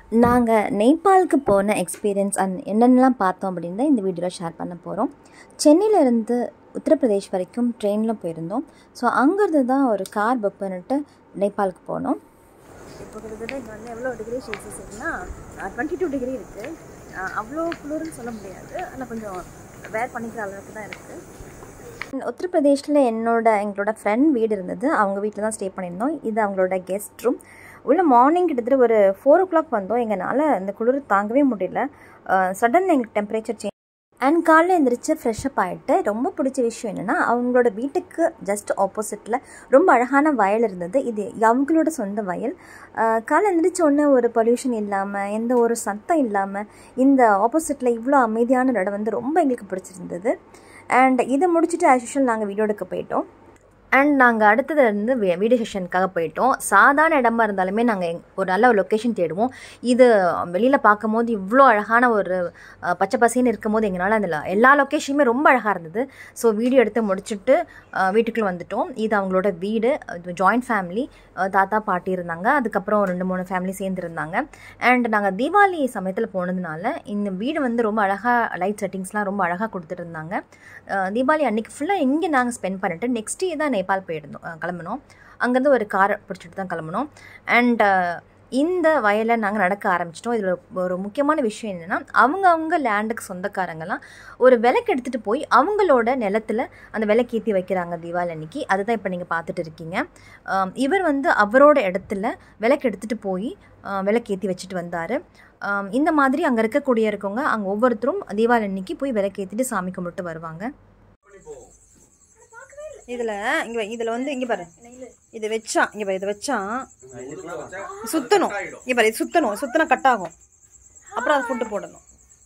நாங்கள் நேபாளுக்கு போன experience and என்னென்னலாம் பார்த்தோம் அப்படின்னு தான் இந்த வீடியோவில் ஷேர் பண்ண போகிறோம் சென்னையிலேருந்து உத்தரப்பிரதேஷ் வரைக்கும் ட்ரெயினில் போயிருந்தோம் ஸோ அங்கேருந்து தான் ஒரு கார் புக் பண்ணிட்டு நேபாளுக்கு போனோம் இப்போ கிட்டத்தட்ட இங்கே வந்து எவ்வளோ டிகிரி செல்சியஸ் இருக்குன்னா டுவெண்ட்டி டூ டிகிரி இருக்குது அவ்வளோ குளிர்னு சொல்ல முடியாது ஆனால் கொஞ்சம் வேர் பண்ணிக்கிற அளவுக்கு தான் இருக்குது உத்தரப்பிரதேஷில் என்னோட எங்களோட ஃப்ரெண்ட் வீடு இருந்தது அவங்க வீட்டில் தான் ஸ்டே பண்ணியிருந்தோம் இது அவங்களோட கெஸ்ட் ரூம் உள்ள மார்னிங் கிட்டத்தட்ட ஒரு ஃபோர் ஓ கிளாக் வந்தோம் எங்களால் இந்த குளிர் தாங்கவே முடியல சடன் எங்களுக்கு டெம்பரேச்சர் சேஞ்ச் அண்ட் காலைல எழுந்திரிச்சு ஃப்ரெஷ்அப் ஆகிட்டு ரொம்ப பிடிச்ச விஷயம் என்னென்னா அவங்களோட வீட்டுக்கு ஜஸ்ட் ஆப்போசிட்டில் ரொம்ப அழகான வயல் இருந்தது இது அவங்களோட சொந்த வயல் காலை எழுந்திரிச்ச உடனே ஒரு பொல்யூஷன் இல்லாமல் எந்த ஒரு சத்தம் இல்லாமல் இந்த ஆப்போசிட்டில் இவ்வளோ அமைதியான இடம் வந்து ரொம்ப எங்களுக்கு பிடிச்சிருந்தது அண்ட் இதை முடிச்சுட்டு ஆஸ் யூஷுவல் நாங்கள் வீடியோ எடுக்க போயிட்டோம் அண்ட் நாங்கள் அடுத்தது இருந்து வீடியோ செஷனுக்காக போயிட்டோம் சாதாரண இடமா இருந்தாலுமே நாங்கள் ஒரு நல்ல ஒரு லொக்கேஷன் தேடுவோம் இது வெளியில் பார்க்கும் போது இவ்வளோ அழகான ஒரு பச்சை பசேன்னு இருக்கும் போது எங்களால் அதில் எல்லா லொக்கேஷனுமே ரொம்ப அழகாக இருந்தது ஸோ வீடியோ எடுத்து முடிச்சுட்டு வீட்டுக்குள்ளே வந்துட்டோம் இது அவங்களோட வீடு ஜாயிண்ட் ஃபேமிலி தாத்தா பாட்டி இருந்தாங்க அதுக்கப்புறம் ரெண்டு மூணு ஃபேமிலி சேர்ந்துருந்தாங்க அண்ட் நாங்கள் தீபாவளி சமயத்தில் போனதுனால இந்த வீடு வந்து ரொம்ப அழகாக லைட் செட்டிங்ஸ்லாம் ரொம்ப அழகாக கொடுத்துருந்தாங்க தீபாவளி அன்றைக்கி ஃபுல்லாக இங்கே நாங்கள் ஸ்பெண்ட் பண்ணிட்டு நெக்ஸ்ட் டே தான் நேபாள் போயிருந்தோம் கிளம்பினோம் அங்கேருந்து ஒரு காரை பிடிச்சிட்டு தான் கிளம்பினோம் அண்ட் இந்த வயலை நாங்கள் நடக்க ஆரம்பிச்சிட்டோம் இதில் ஒரு முக்கியமான விஷயம் என்னென்னா அவங்க அவங்க லேண்டுக்கு சொந்தக்காரங்கெல்லாம் ஒரு விலைக்கு எடுத்துகிட்டு போய் அவங்களோட நிலத்தில் அந்த விலைக்கு ஏற்றி வைக்கிறாங்க தீபாவளி அன்னைக்கு அதுதான் இப்போ நீங்கள் பார்த்துட்டு இருக்கீங்க இவர் வந்து அவரோட இடத்துல விலைக்கு எடுத்துகிட்டு போய் விலைக்கு ஏற்றி வச்சுட்டு வந்தார் இந்த மாதிரி அங்கே இருக்கக்கூடிய இருக்கவங்க அங்கே ஒவ்வொருத்தரும் தீபாவளி அன்னைக்கு போய் விலைக்கு ஏற்றிட்டு சாமி கும்பிட்டு வருவாங்க இதில் இங்கே இதில் வந்து இங்கே பாரு இது வச்சா இங்கே பாரு இதை வச்சா சுத்தணும் இங்கே பாரு இது சுத்தணும் சுத்தினா கட் ஆகும் அப்புறம் அதை ஃபுட்டு போடணும்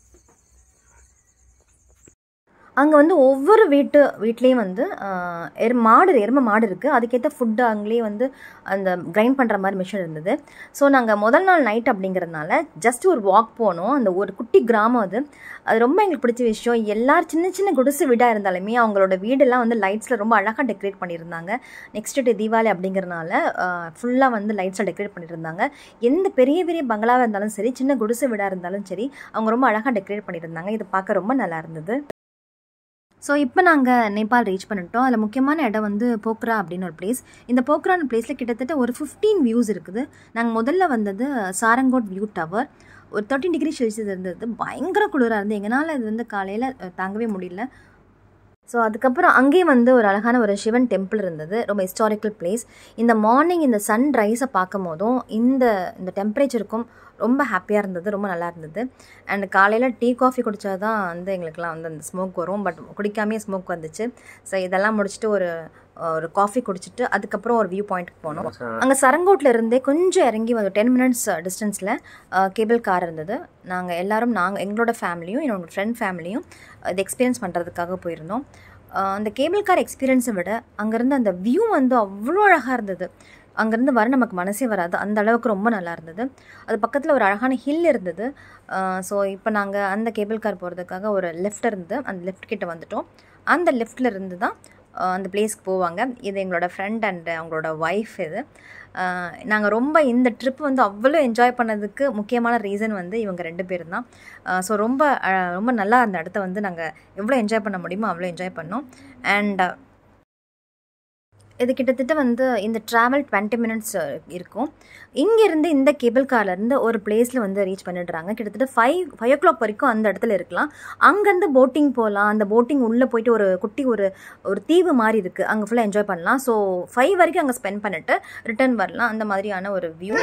அங்கே வந்து ஒவ்வொரு வீட்டு வீட்லேயும் வந்து எரு மாடு எருமை மாடு இருக்குது அதுக்கேற்ற ஃபுட்டு அங்கேயே வந்து அந்த கிரைண்ட் பண்ணுற மாதிரி மிஷின் இருந்தது ஸோ நாங்கள் முதல் நாள் நைட் அப்படிங்கிறதுனால ஜஸ்ட் ஒரு வாக் போனோம் அந்த ஒரு குட்டி கிராமம் அது அது ரொம்ப எங்களுக்கு பிடிச்ச விஷயம் எல்லாரும் சின்ன சின்ன குடிசு வீடாக இருந்தாலுமே அவங்களோட வீடெல்லாம் வந்து லைட்ஸில் ரொம்ப அழகாக டெக்கரேட் பண்ணியிருந்தாங்க நெக்ஸ்ட் டே தீபாவளி அப்படிங்கிறனால ஃபுல்லாக வந்து லைட்ஸில் டெக்கரேட் பண்ணியிருந்தாங்க எந்த பெரிய பெரிய பங்களாவாக இருந்தாலும் சரி சின்ன குடிசு வீடாக இருந்தாலும் சரி அவங்க ரொம்ப அழகாக டெக்கரேட் பண்ணியிருந்தாங்க இது பார்க்க ரொம்ப நல்லா இருந்தது ஸோ இப்போ நாங்கள் நேபாள் ரீச் பண்ணிட்டோம் அதில் முக்கியமான இடம் வந்து போக்ரா அப்படின்னு ஒரு பிளேஸ் இந்த போக்ரான பிளேஸில் கிட்டத்தட்ட ஒரு ஃபிஃப்டீன் வியூஸ் இருக்குது நாங்கள் முதல்ல வந்தது சாரங்கோட் வியூ டவர் ஒரு தேர்ட்டின் டிகிரி செல்சியஸ் இருந்தது பயங்கர குளிராக இருந்து எங்களால் இது வந்து காலையில் தாங்கவே முடியல ஸோ அதுக்கப்புறம் அங்கேயும் வந்து ஒரு அழகான ஒரு சிவன் டெம்பிள் இருந்தது ரொம்ப ஹிஸ்டாரிக்கல் பிளேஸ் இந்த மார்னிங் இந்த சன் ரைஸை பார்க்கும் போதும் இந்த இந்த டெம்பரேச்சருக்கும் ரொம்ப ஹாப்பியாக இருந்தது ரொம்ப நல்லா இருந்தது அண்ட் காலையில் டீ காஃபி குடித்தா தான் வந்து எங்களுக்குலாம் வந்து அந்த ஸ்மோக் வரும் பட் குடிக்காமே ஸ்மோக் வந்துச்சு ஸோ இதெல்லாம் முடிச்சுட்டு ஒரு ஒரு காஃபி குடிச்சிட்டு அதுக்கப்புறம் ஒரு வியூ பாயிண்ட்டுக்கு போனோம் அங்கே சரங்கோட்டில் இருந்தே கொஞ்சம் இறங்கி ஒரு டென் மினிட்ஸ் டிஸ்டன்ஸில் கேபிள் கார் இருந்தது நாங்கள் எல்லோரும் நாங்கள் எங்களோட ஃபேமிலியும் என்னோடய ஃப்ரெண்ட் ஃபேமிலியும் இது எக்ஸ்பீரியன்ஸ் பண்ணுறதுக்காக போயிருந்தோம் அந்த கேபிள் கார் எக்ஸ்பீரியன்ஸை விட அங்கேருந்து அந்த வியூ வந்து அவ்வளோ அழகாக இருந்தது அங்கேருந்து வர நமக்கு மனசே வராது அந்த அளவுக்கு ரொம்ப நல்லா இருந்தது அது பக்கத்தில் ஒரு அழகான ஹில் இருந்தது ஸோ இப்போ நாங்கள் அந்த கேபிள் கார் போகிறதுக்காக ஒரு லெஃப்ட் இருந்து அந்த லெஃப்ட் கிட்ட வந்துட்டோம் அந்த லெஃப்டில் இருந்து தான் அந்த பிளேஸ்க்கு போவாங்க இது எங்களோட ஃப்ரெண்ட் அண்ட் அவங்களோட ஒய்ஃப் இது நாங்கள் ரொம்ப இந்த ட்ரிப் வந்து அவ்வளோ என்ஜாய் பண்ணதுக்கு முக்கியமான ரீசன் வந்து இவங்க ரெண்டு பேர் தான் ஸோ ரொம்ப ரொம்ப நல்லா அந்த இடத்த வந்து நாங்கள் எவ்வளோ என்ஜாய் பண்ண முடியுமோ அவ்வளோ என்ஜாய் பண்ணோம் அண்ட் இது கிட்டத்தட்ட வந்து இந்த ட்ராவல் டுவெண்ட்டி மினிட்ஸ் இருக்கும் இங்கேருந்து இந்த கேபிள் கார்லேருந்து ஒரு பிளேஸில் வந்து ரீச் பண்ணிடுறாங்க கிட்டத்தட்ட ஃபைவ் ஃபைவ் ஓ கிளாக் வரைக்கும் அந்த இடத்துல இருக்கலாம் அங்கேருந்து போட்டிங் போகலாம் அந்த போட்டிங் உள்ளே போயிட்டு ஒரு குட்டி ஒரு ஒரு தீவு மாதிரி இருக்குது அங்கே ஃபுல்லாக என்ஜாய் பண்ணலாம் ஸோ ஃபைவ் வரைக்கும் அங்கே ஸ்பெண்ட் பண்ணிட்டு ரிட்டர்ன் வரலாம் அந்த மாதிரியான ஒரு வியூ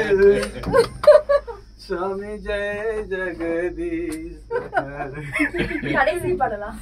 சுவாமி ஜெய ஜெகதீஷ் கடைசி பாடலாம்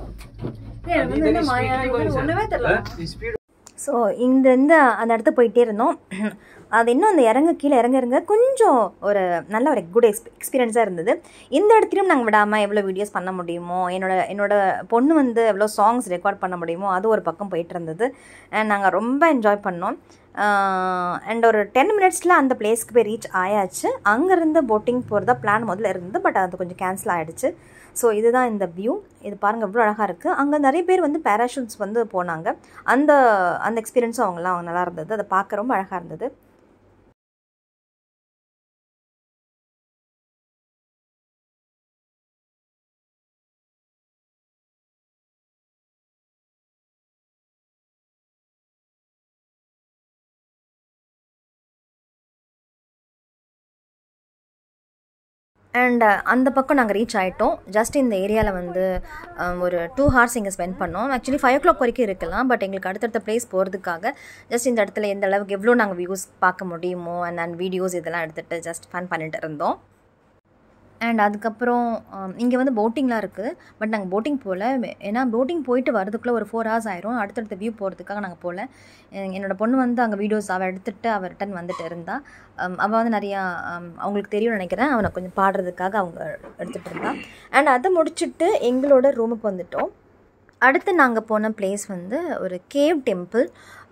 ஒன்றுமே தெரியல ஸோ இந்த இந்த அந்த இடத்த போயிட்டே இருந்தோம் அது இன்னும் அந்த இறங்க கீழே இறங்க இறங்க கொஞ்சம் ஒரு நல்ல ஒரு குட் எக்ஸ் எக்ஸ்பீரியன்ஸாக இருந்தது இந்த இடத்துலையும் நாங்கள் விடாமல் எவ்வளோ வீடியோஸ் பண்ண முடியுமோ என்னோட என்னோட பொண்ணு வந்து எவ்வளோ சாங்ஸ் ரெக்கார்ட் பண்ண முடியுமோ அது ஒரு பக்கம் போயிட்டு இருந்தது அண்ட் நாங்கள் ரொம்ப என்ஜாய் பண்ணோம் அண்ட் ஒரு டென் மினிட்ஸில் அந்த பிளேஸ்க்கு போய் ரீச் ஆயாச்சு அங்கேருந்து போட்டிங் போகிறதா பிளான் முதல்ல இருந்தது பட் அது கொஞ்சம் கேன்சல் ஆகிடுச்சு ஸோ இதுதான் இந்த வியூ இது பாருங்கள் எவ்வளோ அழகாக இருக்குது அங்கே நிறைய பேர் வந்து பேராஷூட்ஸ் வந்து போனாங்க அந்த அந்த எக்ஸ்பீரியன்ஸும் அவங்களாம் நல்லா இருந்தது அதை பார்க்க ரொம்ப அழகாக இருந்தது அண்ட் அந்த பக்கம் நாங்கள் ரீச் ஆகிட்டோம் ஜஸ்ட் இந்த ஏரியாவில் வந்து um, ஒரு டூ ஹவர்ஸ் இங்கே ஸ்பெண்ட் பண்ணோம் ஆக்சுவலி ஃபைவ் ஓ கிளாக் வரைக்கும் இருக்கலாம் பட் எங்களுக்கு அடுத்தடுத்த பிளேஸ் போகிறதுக்காக ஜஸ்ட் இந்த இடத்துல எந்த அளவுக்கு எவ்வளோ நாங்கள் வியூஸ் பார்க்க முடியுமோ அண்ட் அண்ட் வீடியோஸ் இதெல்லாம் எடுத்துகிட்டு ஜஸ்ட் ஃபன் பண்ணிட்டு இருந்தோம் அண்ட் அதுக்கப்புறம் இங்கே வந்து போட்டிங்லாம் இருக்குது பட் நாங்கள் போட்டிங் போகல ஏன்னா போட்டிங் போயிட்டு வரதுக்குள்ளே ஒரு ஃபோர் ஹவர்ஸ் ஆயிரும் அடுத்தடுத்த வியூ போகிறதுக்காக நாங்கள் போகல எ- என்னோட பொண்ணு வந்து அங்கே வீடியோஸ் அவள் எடுத்துகிட்டு அவள் ரிட்டன் வந்துட்டு இருந்தா um, அவள் வந்து நிறையா um, அவங்களுக்கு தெரியும்னு நினைக்கிறேன் அவனை கொஞ்சம் பாடுறதுக்காக அவங்க எடுத்துகிட்டு இருந்தா அண்ட் அதை முடிச்சுட்டு எங்களோட ரூமுக்கு வந்துட்டோம் அடுத்து நாங்கள் போன பிளேஸ் வந்து ஒரு கேவ் டெம்பிள்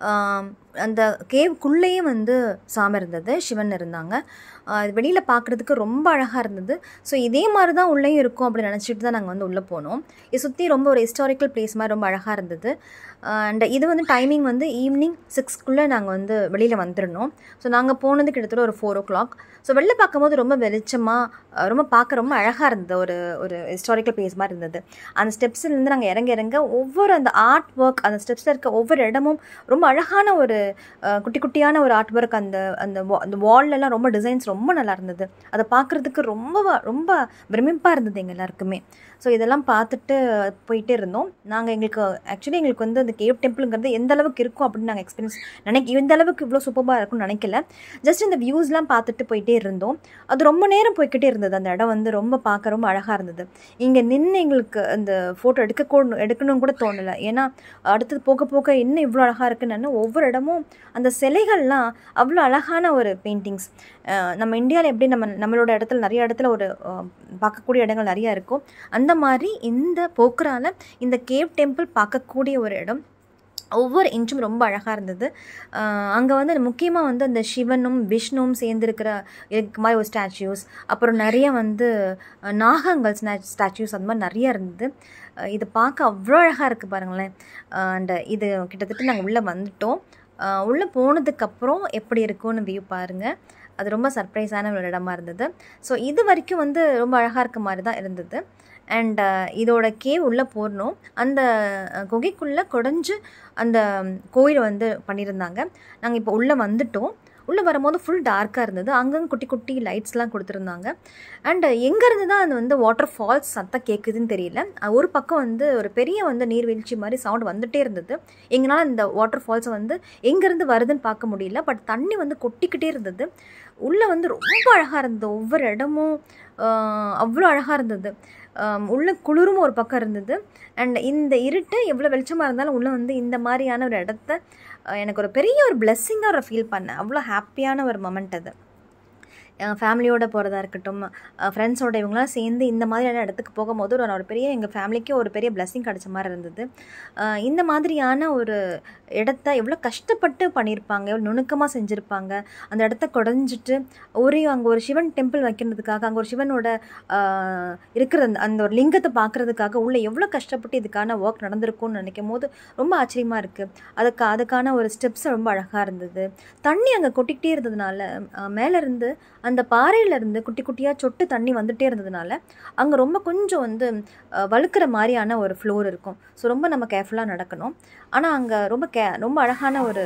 அந்த கேவ்க்குள்ளேயே வந்து சாமி இருந்தது சிவன் இருந்தாங்க வெளியில் பார்க்குறதுக்கு ரொம்ப அழகாக இருந்தது ஸோ இதே மாதிரி தான் உள்ளேயும் இருக்கும் அப்படின்னு நினச்சிட்டு தான் நாங்கள் வந்து உள்ளே போனோம் இது சுற்றி ரொம்ப ஒரு ஹிஸ்டாரிக்கல் பிளேஸ் மாதிரி ரொம்ப அழகாக இருந்தது அண்ட் இது வந்து டைமிங் வந்து ஈவினிங் சிக்ஸ்க்குள்ளே நாங்கள் வந்து வெளியில் வந்துடணும் ஸோ நாங்கள் போனது கிட்டத்தட்ட ஒரு ஃபோர் ஓ கிளாக் ஸோ வெளில பார்க்கும்போது ரொம்ப வெளிச்சமாக ரொம்ப பார்க்க ரொம்ப அழகாக இருந்தது ஒரு ஒரு ஹிஸ்டாரிக்கல் பிளேஸ் மாதிரி இருந்தது அந்த ஸ்டெப்ஸ்லேருந்து நாங்கள் இறங்க இறங்க ஒவ்வொரு அந்த ஆர்ட் ஒர்க் அந்த ஸ்டெப்ஸில் இருக்க ஒவ்வொரு இடமும் ரொம்ப அழகான ஒரு அஹ், குட்டி குட்டியான ஒரு ஆர்ட் ஒர்க் அந்த அந்த wa- அந்த வால்லலாம் ரொம்ப டிசைன்ஸ் ரொம்ப நல்லா இருந்தது அதை பார்க்குறதுக்கு ரொம்ப வ- ரொம்ப பிரமிப்பாக இருந்தது எங்கள் எல்லாருக்குமே ஸோ இதெல்லாம் பார்த்துட்டு போயிட்டே இருந்தோம் நாங்கள் எங்களுக்கு ஆக்சுவலி எங்களுக்கு வந்து அந்த கேவ் டெம்பிளுங்கிறது எந்த அளவுக்கு இருக்கும் அப்படின்னு நாங்கள் எக்ஸ்பீரியன்ஸ் நினைக்க இந்த அளவுக்கு இவ்வளோ சூப்பராக இருக்கும்னு நினைக்கல ஜஸ்ட் இந்த வியூஸ்லாம் பார்த்துட்டு போயிட்டே இருந்தோம் அது ரொம்ப நேரம் போய்க்கிட்டே இருந்தது அந்த இடம் வந்து ரொம்ப பார்க்க ரொம்ப அழகாக இருந்தது இங்கே நின்று எங்களுக்கு அந்த ஃபோட்டோ எடுக்க கூட எடுக்கணும்னு கூட தோணலை ஏன்னா அடுத்தது போக போக இன்னும் இவ்வளோ அழகாக இருக்குன்னு ஒவ்வொரு இடமும் அந்த சிலைகள்லாம் அவ்வளோ அழகான ஒரு பெயிண்டிங்ஸ் நம்ம இந்தியாவில் எப்படி நம்ம நம்மளோட இடத்துல நிறைய இடத்துல ஒரு அஹ், பார்க்கக்கூடிய இடங்கள் நிறையா இருக்கும் அந்த மாதிரி இந்த போக்குரால இந்த கேவ் டெம்பிள் பார்க்கக்கூடிய ஒரு இடம் ஒவ்வொரு இன்ச்சும் ரொம்ப அழகாக இருந்தது அங்கே வந்து முக்கியமாக வந்து அந்த சிவனும் விஷ்ணுவும் சேர்ந்துருக்கிற இருக்க மாதிரி ஒரு ஸ்டாச்சுஸ் அப்புறம் நிறைய வந்து அஹ், நாகங்கள் ஸ்டாச்சுஸ் அந்த மாதிரி நிறைய இருந்தது அஹ், இது பார்க்க அவ்வளோ அழகாக இருக்குது பாருங்களேன் அண்ட் இது கிட்டத்தட்ட நாங்கள் உள்ளே வந்துட்டோம் உள்ளே போனதுக்கப்புறம் எப்படி இருக்கும்னு வியூ பாருங்கள் அது ரொம்ப சர்ப்ரைஸான ஒரு இடமா இருந்தது ஸோ இது வரைக்கும் வந்து ரொம்ப அழகாக இருக்க மாதிரி தான் இருந்தது அண்ட் இதோட கேவ் உள்ளே போடணும் அந்த அஹ், குகைக்குள்ளே குடஞ்சு அந்த கோயில் வந்து பண்ணியிருந்தாங்க நாங்கள் இப்போ உள்ளே வந்துட்டோம் உள்ளே வரும்போது ஃபுல் டார்க்காக இருந்தது அங்கங்கே குட்டி குட்டி லைட்ஸ்லாம் கொடுத்துருந்தாங்க அண்ட் எங்கேருந்து தான் அது வந்து வாட்டர் ஃபால்ஸ் சத்தம் கேட்குதுன்னு தெரியல அஹ் ஒரு பக்கம் வந்து ஒரு பெரிய வந்து நீர்வீழ்ச்சி மாதிரி சவுண்ட் வந்துட்டே இருந்தது எங்களால் இந்த வாட்டர் ஃபால்ஸை வந்து எங்கேருந்து வருதுன்னு பார்க்க முடியல பட் தண்ணி வந்து கொட்டிக்கிட்டே இருந்தது உள்ளே வந்து ரொம்ப அழகாக இருந்தது ஒவ்வொரு இடமும் ஆஹ், அவ்வளோ அழகாக இருந்தது ஆம், உள்ள குளிரும் ஒரு பக்கம் இருந்தது அண்ட் இந்த இருட்டு எவ்வளோ வெளிச்சமாக இருந்தாலும் உள்ளே வந்து இந்த மாதிரியான ஒரு இடத்த ஆஹ், எனக்கு ஒரு பெரிய ஒரு பிளெஸ்ஸிங்காக ஒரு ஃபீல் பண்ணேன் அவ்வளோ ஹாப்பியான ஒரு மொமெண்ட் அது ஃபேமிலியோட போகிறதா இருக்கட்டும் ஃப்ரெண்ட்ஸோட இவங்களாம் சேர்ந்து இந்த மாதிரியான இடத்துக்கு போகும்போது ஒரு ஒரு பெரிய எங்கள் ஃபேமிலிக்கே ஒரு பெரிய blessing கிடைச்ச மாதிரி இருந்தது அஹ் இந்த மாதிரியான ஒரு இடத்த எவ்வளோ கஷ்டப்பட்டு பண்ணியிருப்பாங்க எவ்வளோ நுணுக்கமாக செஞ்சுருப்பாங்க அந்த இடத்த குடஞ்சிட்டு ஒரு அங்கே ஒரு சிவன் டெம்பிள் வைக்கிறதுக்காக அங்கே ஒரு சிவனோட ஆஹ், இருக்கிற அந்த அந்த ஒரு லிங்கத்தை பார்க்குறதுக்காக உள்ள எவ்வளோ கஷ்டப்பட்டு இதுக்கான ஒர்க் நடந்திருக்கும்னு நினைக்கும் போது ரொம்ப ஆச்சரியமாக இருக்குது அதுக்கு அதுக்கான ஒரு ஸ்டெப்ஸ் ரொம்ப அழகாக இருந்தது தண்ணி அங்கே கொட்டிக்கிட்டே இருந்ததுனால அஹ், மேல இருந்து அந்த பாறையில இருந்து குட்டி குட்டியாக சொட்டு தண்ணி வந்துட்டே இருந்ததுனால அங்கே ரொம்ப கொஞ்சம் வந்து அஹ், வழுக்கிற மாதிரியான ஒரு ஃப்ளோர் இருக்கும் ஸோ ரொம்ப நம்ம கேர்ஃபுல்லாக நடக்கணும் ஆனால் அங்கே ரொம்ப கே ரொம்ப அழகான ஒரு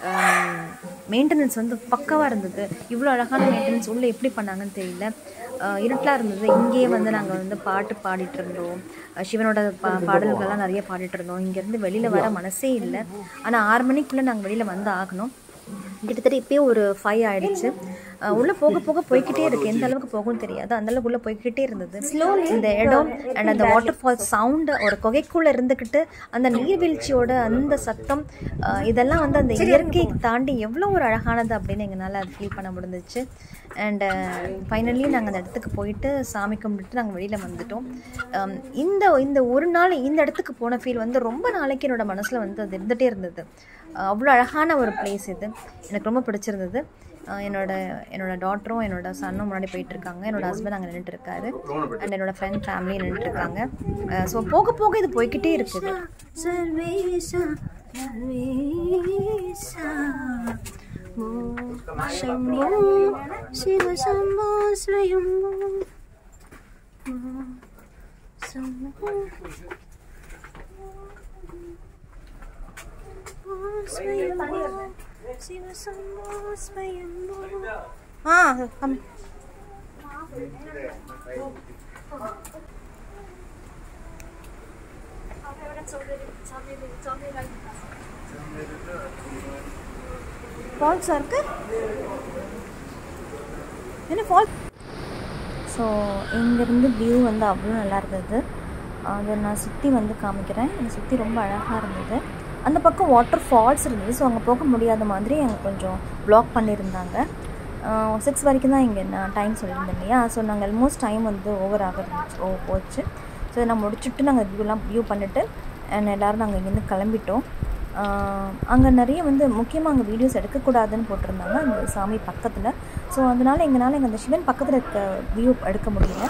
மெயின்டெனன்ஸ் வந்து பக்காவாக இருந்தது இவ்வளோ அழகான மெயின்டெனன்ஸ் உள்ளே எப்படி பண்ணாங்கன்னு தெரியல இருட்டலாக இருந்தது இங்கேயே வந்து நாங்கள் வந்து பாட்டு பாடிட்டு இருந்தோம் அஹ் சிவனோட பா பாடல்கள்லாம் நிறைய பாடிட்டு இருந்தோம் இங்கேருந்து வெளியில் வர மனசே இல்லை ஆனால் ஆறு மணிக்குள்ளே நாங்கள் வெளியில் வந்து ஆகணும் கிட்டத்தட்ட இப்பயே ஒரு ஃபைவ் ஆயிடுச்சு அஹ் உள்ள போக போக போய்க்கிட்டே இருக்கு எந்த அளவுக்கு போகும்னு தெரியாது அந்த அளவுக்கு உள்ள போய்க்கிட்டே இருந்தது இந்த இடம் அண்ட் அந்த வாட்டர் ஃபால் சவுண்டு ஒரு குகைக்குள்ள இருந்துக்கிட்டு அந்த நீர்வீழ்ச்சியோட அந்த சத்தம் அஹ் இதெல்லாம் வந்து அந்த இயற்கையை தாண்டி எவ்வளோ ஒரு அழகானது அப்படின்னு எங்களால் அது ஃபீல் பண்ண முடிஞ்சிச்சு அண்ட் ஃபைனலி நாங்கள் அந்த இடத்துக்கு போயிட்டு சாமி கும்பிட்டு நாங்கள் வெளியில் வந்துட்டோம் அம், இந்த இந்த ஒரு நாள் இந்த இடத்துக்கு போன ஃபீல் வந்து ரொம்ப நாளைக்கு என்னோட மனசில் வந்து அது இருந்துகிட்டே இருந்தது அஹ் அவ்வளோ அழகான ஒரு பிளேஸ் இது எனக்கு ரொம்ப பிடிச்சிருந்தது அஹ் என்னோட என்னோட டாட்டரும் என்னோட சன்னும் முன்னாடி போயிட்டு இருக்காங்க என்னோட ஹஸ்பண்ட் அங்கே நின்றுட்டு இருக்காரு அண்ட் என்னோட ஃப்ரெண்ட் ஃபேமிலி நின்றுட்டு இருக்காங்க ஸோ போக போக இது போய்க்கிட்டே இருக்குது सर्वेशा सर्वेशा मो शम्भो शिव शम्भो स्वयम्भो मो शम्भो मो स्वयम्भो शिव शम्भो स्वयम्भो ஆ கம் ஃபால்ஸாக இருக்கு என்ன ஃபால் ஸோ இங்கேருந்து வியூ வந்து அவ்வளோ நல்லா இருந்தது அதை நான் சுற்றி வந்து காமிக்கிறேன் என்னை சுற்றி ரொம்ப அழகாக இருந்தது அந்த பக்கம் வாட்டர் ஃபால்ஸ் இருந்தது ஸோ அங்கே போக முடியாத மாதிரி அங்கே கொஞ்சம் ப்ளாக் பண்ணியிருந்தாங்க சிக்ஸ் வரைக்கும் தான் இங்கே நான் டைம் சொல்லியிருந்தேன் இல்லையா ஸோ நாங்கள் ஆல்மோஸ்ட் டைம் வந்து ஓவர் ஆக இருந்துச்சு ஓ போச்சு ஸோ நான் முடிச்சுட்டு நாங்கள் வியூலாம் வியூ பண்ணிவிட்டு அண்ட் எல்லோரும் நாங்கள் இங்கேருந்து கிளம்பிட்டோம் அங்கே நிறைய வந்து முக்கியமாக அங்கே வீடியோஸ் எடுக்கக்கூடாதுன்னு போட்டிருந்தாங்க அந்த சாமி பக்கத்தில் ஸோ அதனால் எங்களால் எங்கள் அந்த சிவன் பக்கத்தில் இருக்க வியூ எடுக்க முடியல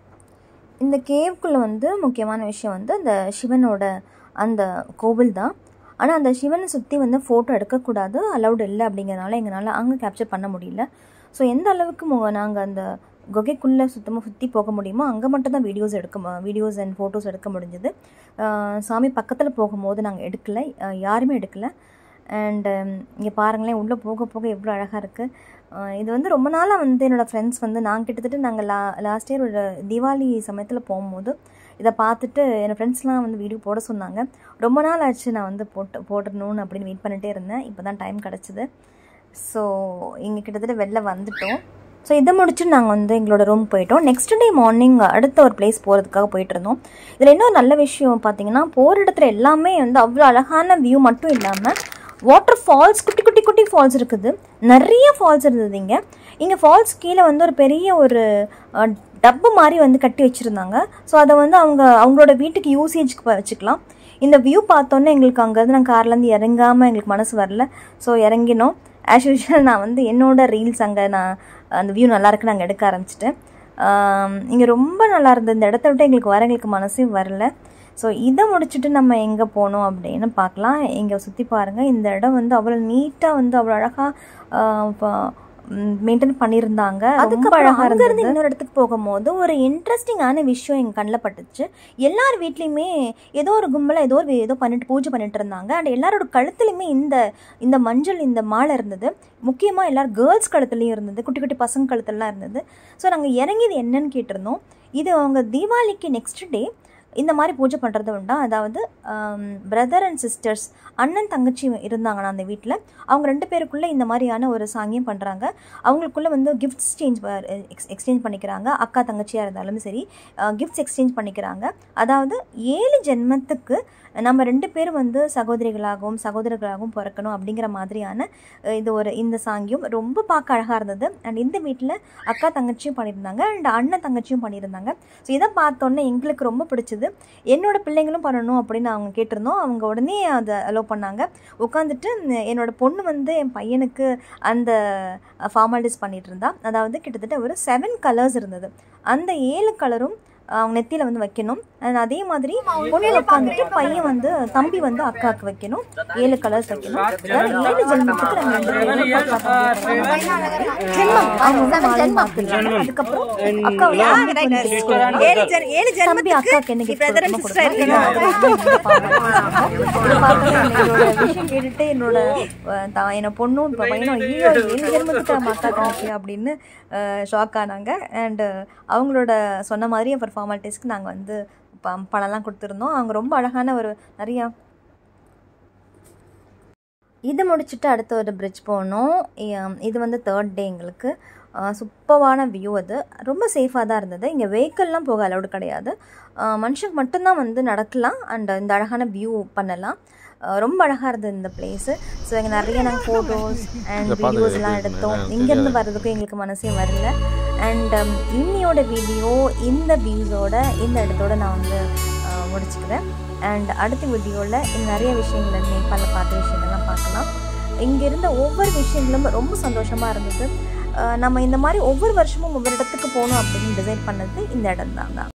இந்த கேவ்க்குள்ளே வந்து முக்கியமான விஷயம் வந்து அந்த சிவனோட அந்த கோவில் தான் ஆனால் அந்த சிவனை சுற்றி வந்து ஃபோட்டோ எடுக்கக்கூடாது அலௌடு இல்லை அப்படிங்கிறனால எங்களால் அங்கே கேப்சர் பண்ண முடியல ஸோ எந்த அளவுக்கு நாங்கள் அந்த குகைக்குள்ளே சுத்தமாக சுற்றி போக முடியுமோ அங்கே மட்டும் தான் வீடியோஸ் எடுக்க வீடியோஸ் அண்ட் ஃபோட்டோஸ் எடுக்க முடிஞ்சது சாமி பக்கத்தில் போகும்போது நாங்கள் எடுக்கலை யாருமே எடுக்கலை அண்ட் இங்கே பாருங்களேன் உள்ளே போக போக எவ்வளோ அழகாக இருக்குது இது வந்து ரொம்ப நாளாக வந்து என்னோடய ஃப்ரெண்ட்ஸ் வந்து நான் கிட்டத்தட்ட நாங்கள் லா லாஸ்ட் இயர் ஒரு தீபாவளி சமயத்தில் போகும்போது இதை பார்த்துட்டு என் ஃப்ரெண்ட்ஸ்லாம் வந்து வீடியோ போட சொன்னாங்க ரொம்ப நாள் ஆச்சு நான் வந்து போட்டு போட்டுடணும்னு அப்படின்னு வெயிட் பண்ணிகிட்டே இருந்தேன் இப்போ தான் டைம் கிடச்சிது ஸோ இங்கே கிட்டத்தட்ட வெளில வந்துட்டோம் ஸோ இதை முடிச்சுட்டு நாங்கள் வந்து எங்களோட ரூம் போயிட்டோம் நெக்ஸ்ட் டே மார்னிங் அடுத்த ஒரு பிளேஸ் போகிறதுக்காக போயிட்டு இருந்தோம் இதில் இன்னொரு நல்ல விஷயம் பார்த்தீங்கன்னா போகிற இடத்துல எல்லாமே வந்து அவ்வளோ அழகான வியூ மட்டும் இல்லாமல் வாட்டர் ஃபால்ஸ் குட்டி குட்டி குட்டி ஃபால்ஸ் இருக்குது நிறைய ஃபால்ஸ் இருந்தது இங்கே இங்கே ஃபால்ஸ் கீழே வந்து ஒரு பெரிய ஒரு டப்பு மாதிரி வந்து கட்டி வச்சுருந்தாங்க ஸோ அதை வந்து அவங்க அவங்களோட வீட்டுக்கு யூசேஜ்க்கு வச்சுக்கலாம் இந்த வியூ பார்த்தோன்னே எங்களுக்கு அங்கேருந்து நான் கார்லேருந்து இறங்காமல் எங்களுக்கு மனசு வரல ஸோ இறங்கினோம் ஆஸ் யூஷுவல் நான் வந்து என்னோட ரீல்ஸ் அங்கே நான் அந்த வியூ நல்லா இருக்கு நாங்கள் எடுக்க ஆரம்பிச்சிட்டேன் இங்கே ரொம்ப நல்லா இருந்தது இந்த இடத்த விட்டு எங்களுக்கு வர எங்களுக்கு மனசே வரல ஸோ இதை முடிச்சுட்டு நம்ம எங்கே போனோம் அப்படின்னு பார்க்கலாம் இங்கே சுற்றி பாருங்கள் இந்த இடம் வந்து அவ்வளோ நீட்டாக வந்து அவ்வளோ அழகாக மெயின்டைன் பண்ணியிருந்தாங்க அதுக்கப்புறம் அங்கேருந்து இன்னொரு இடத்துக்கு போகும்போது ஒரு இன்ட்ரெஸ்டிங்கான விஷயம் எங்கள் கண்ணில் பட்டுச்சு எல்லார் வீட்லேயுமே ஏதோ ஒரு கும்பலாக ஏதோ ஒரு ஏதோ பண்ணிட்டு பூஜை பண்ணிட்டு இருந்தாங்க அண்ட் எல்லாரோட கழுத்துலையுமே இந்த இந்த மஞ்சள் இந்த மாலை இருந்தது முக்கியமாக எல்லோரும் கேர்ள்ஸ் கழுத்துலையும் இருந்தது குட்டி குட்டி பசங்க கழுத்துலலாம் இருந்தது ஸோ நாங்கள் இறங்கியது என்னன்னு கேட்டிருந்தோம் இது அவங்க தீபாவளிக்கு நெக்ஸ்ட் டே இந்த மாதிரி பூஜை பண்ணுறது உண்டா அதாவது பிரதர் அண்ட் சிஸ்டர்ஸ் அண்ணன் தங்கச்சி இருந்தாங்கன்னா அந்த வீட்டில் அவங்க ரெண்டு பேருக்குள்ளே இந்த மாதிரியான ஒரு சாங்கியம் பண்ணுறாங்க அவங்களுக்குள்ளே வந்து கிஃப்ட்ஸ் சேஞ்ச் எக்ஸ் எக்ஸ்சேஞ்ச் பண்ணிக்கிறாங்க அக்கா தங்கச்சியாக இருந்தாலும் சரி கிஃப்ட்ஸ் எக்ஸ்சேஞ்ச் பண்ணிக்கிறாங்க அதாவது ஏழு ஜென்மத்துக்கு நம்ம ரெண்டு பேரும் வந்து சகோதரிகளாகவும் சகோதரர்களாகவும் பிறக்கணும் அப்படிங்கிற மாதிரியான இது ஒரு இந்த சாங்கியம் ரொம்ப பார்க்க அழகாக இருந்தது அண்ட் இந்த வீட்டில் அக்கா தங்கச்சியும் பண்ணியிருந்தாங்க அண்ட் அண்ணன் தங்கச்சியும் பண்ணியிருந்தாங்க ஸோ இதை பார்த்தோன்னே எங்களுக்கு ரொம்ப பிடிச்சது என்னோட பிள்ளைங்களும் பண்ணணும் அப்படின்னு அவங்க கேட்டிருந்தோம் அவங்க உடனே அதை அலோவ் பண்ணாங்க உட்காந்துட்டு என்னோட பொண்ணு வந்து என் பையனுக்கு அந்த ஃபார்மாலிட்டிஸ் பண்ணிட்டு இருந்தா அதாவது கிட்டத்தட்ட ஒரு செவன் கலர்ஸ் இருந்தது அந்த ஏழு கலரும் அவங்க நெத்தியில் வந்து வைக்கணும் அதே மாதிரி பொண்ணு உட்காந்துட்டு பையன் வந்து தம்பி வந்து அக்காவுக்கு வைக்கணும் ஏழு கலர்ஸ் வைக்கணும் அதாவது ஏழு ஜென்மத்துக்கு நம்ம ரெண்டு பேரும் அக்கா தம்பி ஜென்மம் அவங்க வந்து மாலை மாத்திக்கலாம் அதுக்கப்புறம் அக்கா வந்து தம்பிக்கு வந்து gift கொடுக்கணும். தம்பி அக்காவுக்கு என்ன gift கொடுக்கணுமோ கொடுக்கணும். இதை பார்த்தோன்னே என்னோட விஷயம் கேட்டுட்டு என்னோட அஹ், தா- என்னோட பொண்ணும் இப்போ பையனும் ஐயோ ஏழு ஜென்மத்துக்கு நம்ம அக்கா தங்கச்சி அப்படின்னு ஷாக் ஆனாங்க அண்டு அவங்களோட சொன்ன மாதிரி அப்புறம் ஃபார்மாலிட்டிஸ்க்கு நாங்கள் வந்து ப பணம்லாம் கொடுத்துருந்தோம் அவங்க ரொம்ப அழகான ஒரு நிறையா இது முடிச்சுட்டு அடுத்த ஒரு பிரிட்ஜ் போனோம் இ- இது வந்து தேர்ட் டே எங்களுக்கு சூப்பரான வியூ அது ரொம்ப சேஃபாக தான் இருந்தது இங்கே வெஹிக்கிள்லாம் போக அலௌடு கிடையாது அஹ் மனுஷங்க மட்டும்தான் வந்து நடக்கலாம் அண்ட் இந்த அழகான வியூ பண்ணலாம் அஹ் ரொம்ப அழகாக இருந்தது இந்த பிளேஸு ஸோ இங்கே நிறைய நாங்கள் ஃபோட்டோஸ் அண்ட் வீடியோஸ்லாம் எடுத்தோம் இங்கேருந்து வர்றதுக்கும் எங்களுக்கு மனசே வரல அண்ட் இன்னியோட வீடியோ இந்த வியூஸோட இந்த இடத்தோட நான் வந்து அஹ், முடிச்சுக்கிறேன் அண்ட் அடுத்த வீடியோவில் இன்னும் நிறைய விஷயங்கள் நேபாளில் பார்த்த விஷயங்கள்லாம் பார்க்கலாம் இங்கே இருந்த ஒவ்வொரு விஷயங்களும் ரொம்ப சந்தோஷமாக இருந்தது அஹ், நம்ம இந்த மாதிரி ஒவ்வொரு வருஷமும் ஒவ்வொரு இடத்துக்கு போகணும் அப்படின்னு டிசைட் பண்ணது இந்த இடம் தான்